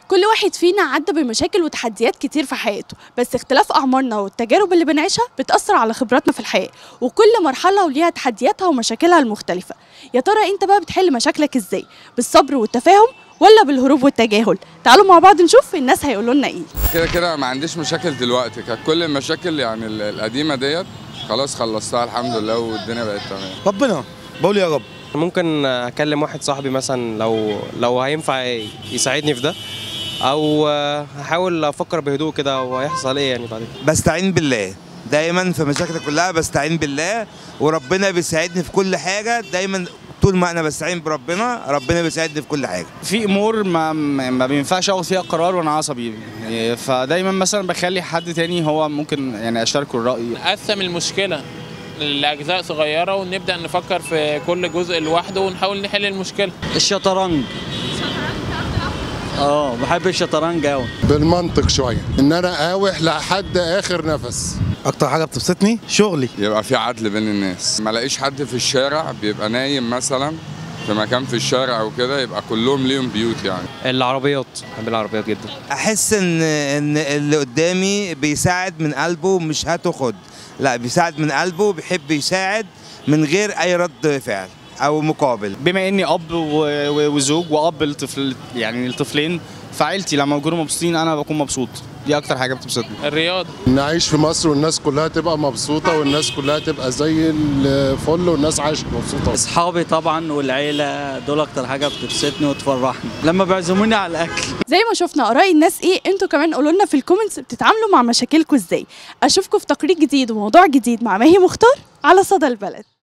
كل واحد فينا عدى بمشاكل وتحديات كتير في حياته بس اختلاف أعمارنا والتجارب اللي بنعيشها بتأثر على خبراتنا في الحياة وكل مرحلة وليها تحدياتها ومشاكلها المختلفة يا ترى انت بقى بتحل مشاكلك ازاي بالصبر والتفاهم ولا بالهروب والتجاهل تعالوا مع بعض نشوف الناس هيقولوا لنا ايه كده كده ما عنديش مشاكل دلوقتي كانت كل المشاكل يعني ال- القديمه ديت خلاص خلصتها الحمد لله والدنيا بقت تمام ربنا بقول يا رب ممكن اكلم واحد صاحبي مثلا لو لو هينفع يساعدني في ده او هحاول افكر بهدوء كده وهيحصل ايه يعني بعد كده بستعين بالله دايما في مشاكلي كلها بستعين بالله وربنا بيساعدني في كل حاجه دايما طول ما انا بستعين بربنا ربنا بيساعدني في كل حاجه في امور ما ما بينفعش اخد فيها قرار وانا عصبي يعني فدايما مثلا بخلي حد تاني هو ممكن يعني اشاركه الراي نقسم المشكلة لأجزاء صغيرة ونبدأ نفكر في كل جزء لوحده ونحاول نحل المشكلة الشطرنج اه بحب الشطرنج قوي بالمنطق شويه ان انا اقاوح لحد اخر نفس اكتر حاجه بتبسطني شغلي يبقى في عدل بين الناس ما الاقيش حد في الشارع بيبقى نايم مثلا في مكان في الشارع او كده يبقى كلهم ليهم بيوت يعني العربيات بحب العربيات جدا احس ان ان اللي قدامي بيساعد من قلبه مش هات وخد لا بيساعد من قلبه بيحب يساعد من غير اي رد فعل او مقابل بما اني اب و- و- وزوج واب لطفل يعني الطفلين فعيلتي لما يكونوا مبسوطين انا بكون مبسوط دي اكتر حاجه بتبسطني الرياضة نعيش في مصر والناس كلها تبقى مبسوطه والناس كلها تبقى زي الفل والناس عايشه مبسوطه اصحابي طبعا والعيله دول اكتر حاجه بتبسطني وتفرحني لما بيعزموني على الاكل زي ما شفنا آراء الناس ايه انتوا كمان قولوا لنا في الكومنتس بتتعاملوا مع مشاكلكم ازاي اشوفكم في تقرير جديد وموضوع جديد مع ماهي مختار على صدى البلد